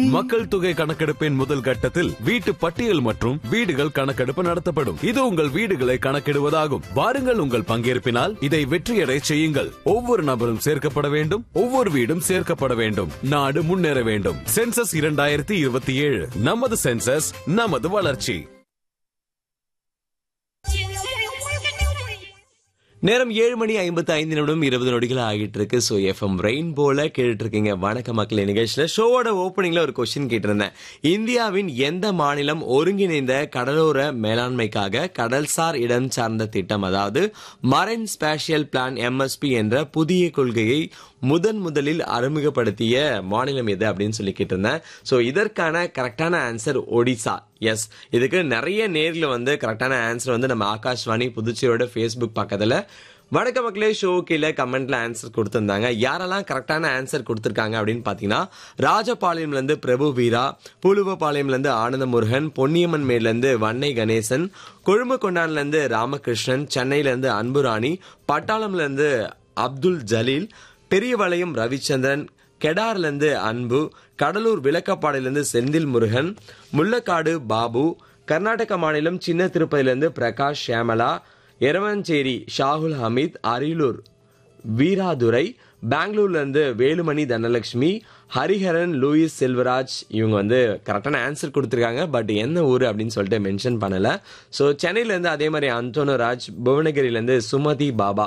மக்கள் தொகை கணக்கெடுப்பின் முதல் கட்டத்தில் வீட்டு பட்டியல் மற்றும் வீடுகள் கணக்கெடுப்பு நடத்தப்படும் இது உங்கள் வீடுகளை கணக்கிடுவதாகும் வாருங்கள் உங்கள் பங்கேற்பினால் இதை வெற்றியடை செய்யுங்கள் ஒவ்வொரு நபரும் சேர்க்கப்பட வேண்டும் ஒவ்வொரு வீடும் சேர்க்கப்பட வேண்டும் நாடு முன்னேற வேண்டும் சென்சஸ் இரண்டாயிரத்தி இருபத்தி ஏழு நமது சென்சஸ் நமது வளர்ச்சி நேரம் ஏழு மணி ஐம்பத்தி ஐந்து நிமிடம் இருபது நொடிகள் ஆகிட்டு இருக்கு ஸோ எஃப்எம் ரெயின்போல கேட்டுட்டு இருக்கீங்க வணக்க மக்கள் நிகழ்ச்சியில ஷோவோட ஓப்பனிங்ல ஒரு கொஸ்டின் கேட்டிருந்தேன் இந்தியாவின் எந்த மாநிலம் ஒருங்கிணைந்த கடலோர மேலாண்மைக்காக கடல்சார் இடம் சார்ந்த திட்டம் அதாவது மரைன் ஸ்பேஷியல் பிளான் எம்எஸ்பி என்ற புதிய கொள்கையை முதன் முதலில் அறிமுகப்படுத்திய மாநிலம் எது அப்படின்னு சொல்லி கேட்டிருந்தேன் ஸோ இதற்கான கரெக்டான ஆன்சர் ஒடிசா எஸ் இதுக்கு நிறைய நேரில் வந்து கரெக்டான ஆன்சர் வந்து நம்ம ஆகாஷ்வாணி புதுச்சேரியோட ஃபேஸ்புக் பக்கத்தில் வணக்க மக்களே ஷோ கீழே கமெண்ட்ல ஆன்சர் கொடுத்திருந்தாங்க யாரெல்லாம் கரெக்டான ஆன்சர் கொடுத்திருக்காங்க அப்படின்னு பாத்தீங்கன்னா ராஜபாளையம்ல இருந்து பிரபு வீரா புலுவபாளையம்ல இருந்து ஆனந்த முருகன் பொன்னியம்மன் மேட்ல இருந்து வன்னை கணேசன் கொழும்புகொண்டான்ல இருந்து ராமகிருஷ்ணன் சென்னையில இருந்து அன்புராணி பட்டாளம்ல இருந்து அப்துல் ஜலீல் பெரியவளையம் ரவிச்சந்திரன் கெடார்ல இருந்து அன்பு கடலூர் விளக்கப்பாடிலிருந்து செந்தில் முருகன் முள்ளக்காடு பாபு கர்நாடக மாநிலம் சின்ன திருப்பதியிலிருந்து பிரகாஷ் ஷியாமலா எரவஞ்சேரி ஷாகுல் ஹமீத் அரியலூர் வீராதுரை பெங்களூர்ல இருந்து வேலுமணி தனலட்சுமி ஹரிஹரன் லூயிஸ் செல்வராஜ் இவங்க வந்து கரெக்டான ஆன்சர் கொடுத்துருக்காங்க பட் என்ன ஊர் அப்படின்னு சொல்லிட்டு மென்ஷன் பண்ணல ஸோ சென்னையில இருந்து அதே மாதிரி அந்தோனராஜ் புவனகிரில இருந்து சுமதி பாபா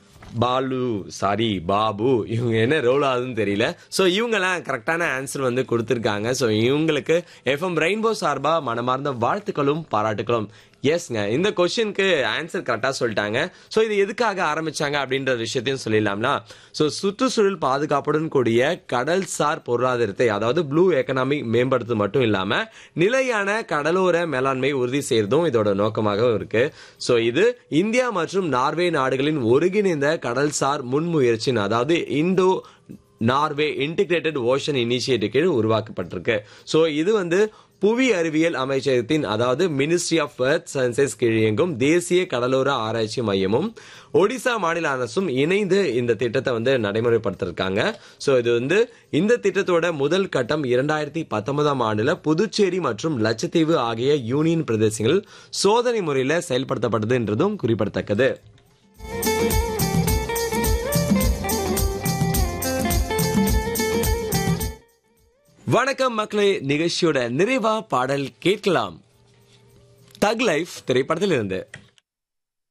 பாலு சாரி பாபு இவங்க என்ன ரோல் ஆகுதுன்னு தெரியல ஸோ இவங்கெல்லாம் கரெக்டான ஆன்சர் வந்து கொடுத்துருக்காங்க ஸோ இவங்களுக்கு எஃப்எம் ரெயின்போ சார்பா மனமார்ந்த வாழ்த்துக்களும் பாராட்டுகளும் எஸ்ங்க இந்த கொஸ்டினுக்கு ஆன்சர் கரெக்டாக சொல்லிட்டாங்க ஸோ இது எதுக்காக ஆரம்பிச்சாங்க அப்படின்ற விஷயத்தையும் சொல்லிடலாம்னா ஸோ சுற்றுச்சூழல் பாதுகாப்புடன் கூடிய கடல்சார் பொருளாதாரத்தை அதாவது ப்ளூ எக்கனாமி மேம்படுத்துறது மட்டும் இல்லாமல் நிலையான கடலோர மேலாண்மை உறுதி செய்யறதும் இதோட நோக்கமாகவும் இருக்கு ஸோ இது இந்தியா மற்றும் நார்வே நாடுகளின் ஒருங்கிணைந்த கடல்சார் முன்முயற்சியின் அதாவது Indo Norway integrated ocean initiative கீழ் உருவாக்கப்பட்டிருக்கு ஸோ இது வந்து புவி அறிவியல் அமைச்சகத்தின் அதாவது மினிஸ்ட்ரி ஆஃப் எர்த் சயின்சஸ் கீழ் இயங்கும் தேசிய கடலோர ஆராய்ச்சி மையமும் ஒடிசா மாநில அரசும் இணைந்து இந்த திட்டத்தை வந்து நடைமுறைப்படுத்திருக்காங்க ஸோ இது வந்து இந்த திட்டத்தோட முதல் கட்டம் இரண்டாயிரத்தி பத்தொன்பதாம் ஆண்டுல புதுச்சேரி மற்றும் லட்சத்தீவு ஆகிய யூனியன் பிரதேசங்கள் சோதனை முறையில் செயல்படுத்தப்பட்டது என்றதும் குறிப்பிடத்தக்கது வணக்கம் மக்களே நிகழ்ச்சியோட நிறைவா பாடல் கேட்கலாம் தக் லைஃப் திரைப்படத்தில் இருந்து